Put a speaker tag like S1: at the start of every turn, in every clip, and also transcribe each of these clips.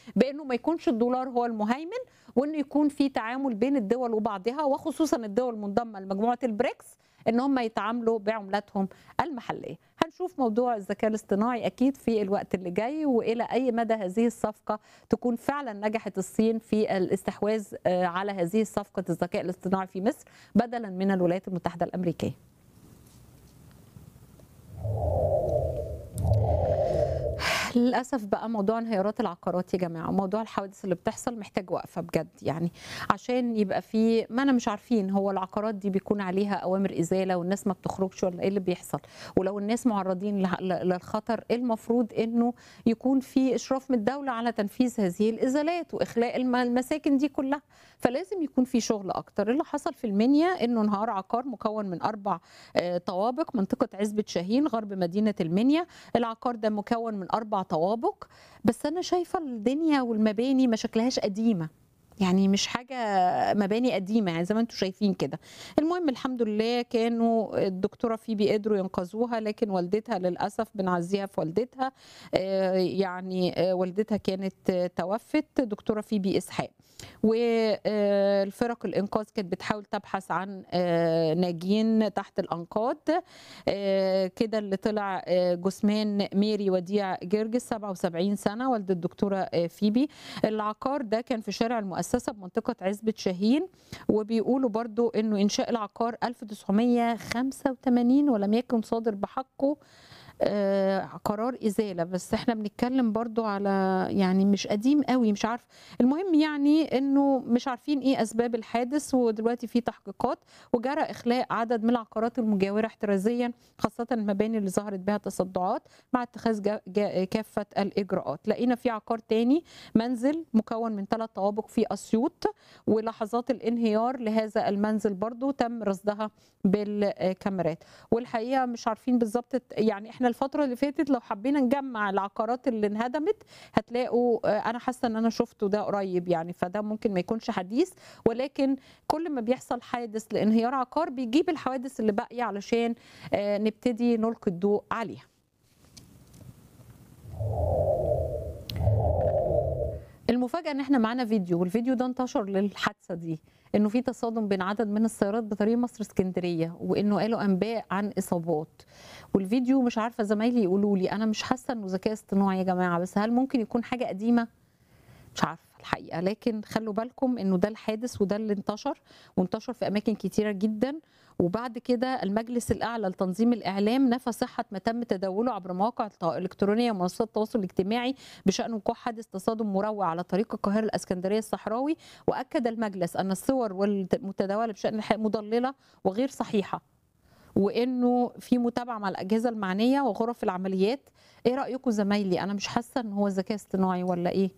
S1: بانه ما يكونش الدولار هو المهيمن وانه يكون في تعامل بين الدول وبعضها وخصوصا الدول المنضمه لمجموعه البريكس ان هم يتعاملوا بعملاتهم المحليه هنشوف موضوع الذكاء الاصطناعي اكيد في الوقت اللي جاي والى اي مدى هذه الصفقه تكون فعلا نجحت الصين في الاستحواذ على هذه الصفقه الذكاء الاصطناعي في مصر بدلا من الولايات المتحده الامريكيه للاسف بقى موضوع انهيارات العقارات يا جماعه موضوع الحوادث اللي بتحصل محتاج وقفه بجد يعني عشان يبقى في ما انا مش عارفين هو العقارات دي بيكون عليها اوامر ازاله والناس ما بتخرجش ولا ايه اللي بيحصل ولو الناس معرضين للخطر ايه المفروض انه يكون في اشراف من الدوله على تنفيذ هذه الازالات واخلاء المساكن دي كلها فلازم يكون في شغل اكتر اللي حصل في المنيا انه انهار عقار مكون من اربع طوابق منطقه عزبه شاهين غرب مدينه المنيا العقار ده مكون من اربع طوابق بس انا شايفه الدنيا والمباني ما شكلهاش قديمه يعني مش حاجه مباني قديمه يعني زي ما انتم شايفين كده المهم الحمد لله كانوا الدكتوره فيبي قدروا ينقذوها لكن والدتها للاسف بنعزيها في والدتها يعني والدتها كانت توفت دكتوره فيبي اسحاق والفرق الانقاذ كانت بتحاول تبحث عن ناجين تحت الانقاض كده اللي طلع جثمان ميري وديع جرجس 77 سنه والده الدكتوره فيبي العقار ده كان في شارع المؤسسه بمنطقه عزبه شاهين وبيقولوا برضو انه انشاء العقار 1985 ولم يكن صادر بحقه آه قرار ازاله بس احنا بنتكلم برضو على يعني مش قديم قوي مش عارف المهم يعني انه مش عارفين ايه اسباب الحادث ودلوقتي في تحقيقات وجرى اخلاء عدد من العقارات المجاوره احترازيا خاصه المباني اللي ظهرت بها تصدعات مع اتخاذ كافه الاجراءات لقينا في عقار تاني منزل مكون من ثلاث طوابق في اسيوط ولحظات الانهيار لهذا المنزل برضو تم رصدها بالكاميرات والحقيقه مش عارفين بالظبط يعني احنا الفتره اللي فاتت لو حبينا نجمع العقارات اللي انهدمت هتلاقوا انا حاسه ان انا شفته ده قريب يعني فده ممكن ما يكونش حديث ولكن كل ما بيحصل حادث لانهيار عقار بيجيب الحوادث اللي باقيه علشان نبتدي نلقي الضوء عليها المفاجاه ان احنا معانا فيديو والفيديو ده انتشر للحادثه دي انه في تصادم بين عدد من السيارات بطريق مصر اسكندريه وانه قالوا انباء عن اصابات والفيديو مش عارفه زمايلي يقولوا لي انا مش حاسه انه ذكاء اصطناعي يا جماعه بس هل ممكن يكون حاجه قديمه مش عارفه الحقيقه لكن خلوا بالكم انه ده الحادث وده اللي انتشر وانتشر في اماكن كتيره جدا وبعد كده المجلس الاعلى لتنظيم الاعلام نفى صحه ما تم تداوله عبر مواقع الالكترونيه ومنصات التواصل الاجتماعي بشان وقوع حادث تصادم مروع على طريق القاهره الاسكندريه الصحراوي واكد المجلس ان الصور المتداوله بشان مضلله وغير صحيحه وانه في متابعه مع الاجهزه المعنيه وغرف العمليات ايه رايكم زمايلي انا مش حاسه ان هو ذكاء اصطناعي ولا ايه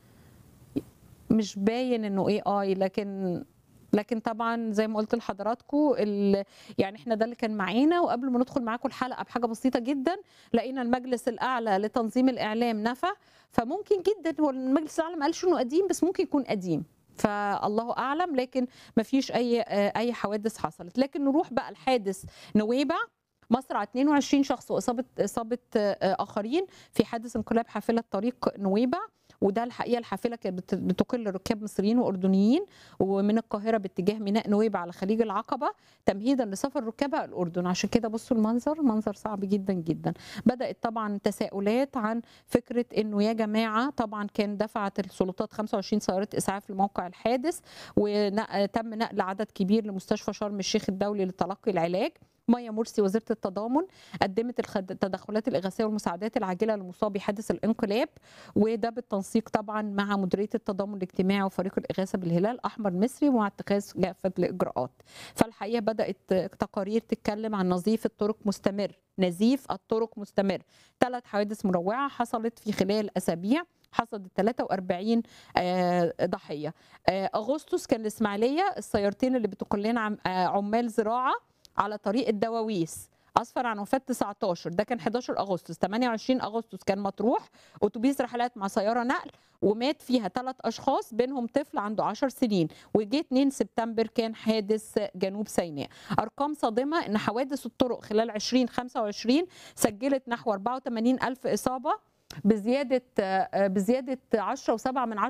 S1: مش باين انه اي اي لكن لكن طبعا زي ما قلت لحضراتكم يعني احنا ده اللي كان معانا وقبل ما ندخل معاكم الحلقه بحاجه بسيطه جدا لقينا المجلس الاعلى لتنظيم الاعلام نفى فممكن جدا هو المجلس الاعلى ما قالش انه قديم بس ممكن يكون قديم فالله اعلم لكن ما فيش اي اي حوادث حصلت لكن نروح بقى الحادث نويبع مصر 22 شخص واصابه اصابه اخرين في حادث انقلاب حافله طريق نويبع وده الحقيقه الحافله كانت بتقل ركاب مصريين واردنيين ومن القاهره باتجاه ميناء نويبع على خليج العقبه تمهيدا لسفر ركابها الاردن عشان كده بصوا المنظر منظر صعب جدا جدا بدات طبعا تساؤلات عن فكره انه يا جماعه طبعا كان دفعت السلطات 25 سياره اسعاف لموقع الحادث وتم نقل عدد كبير لمستشفى شرم الشيخ الدولي لتلقي العلاج ميا مرسي وزيره التضامن قدمت التدخلات الاغاثيه والمساعدات العاجله لمصابي حادث الانقلاب وده بالتنسيق طبعا مع مديريه التضامن الاجتماعي وفريق الاغاثه بالهلال الاحمر المصري ومع اتخاذ كافه الاجراءات فالحقيقه بدات تقارير تتكلم عن نظيف الطرق مستمر نزيف الطرق مستمر ثلاث حوادث مروعه حصلت في خلال اسابيع حصلت 43 ضحيه اغسطس كان الاسماعيليه السيارتين اللي بتقول لنا عمال زراعه على طريق الدواويس اسفر عن وفاه 19 ده كان 11 اغسطس 28 اغسطس كان مطروح اتوبيس رحلات مع سياره نقل ومات فيها ثلاث اشخاص بينهم طفل عنده 10 سنين وجه 2 سبتمبر كان حادث جنوب سيناء ارقام صادمه ان حوادث الطرق خلال 2025 سجلت نحو 84 الف اصابه بزياده آه، بزياده 10 و7 من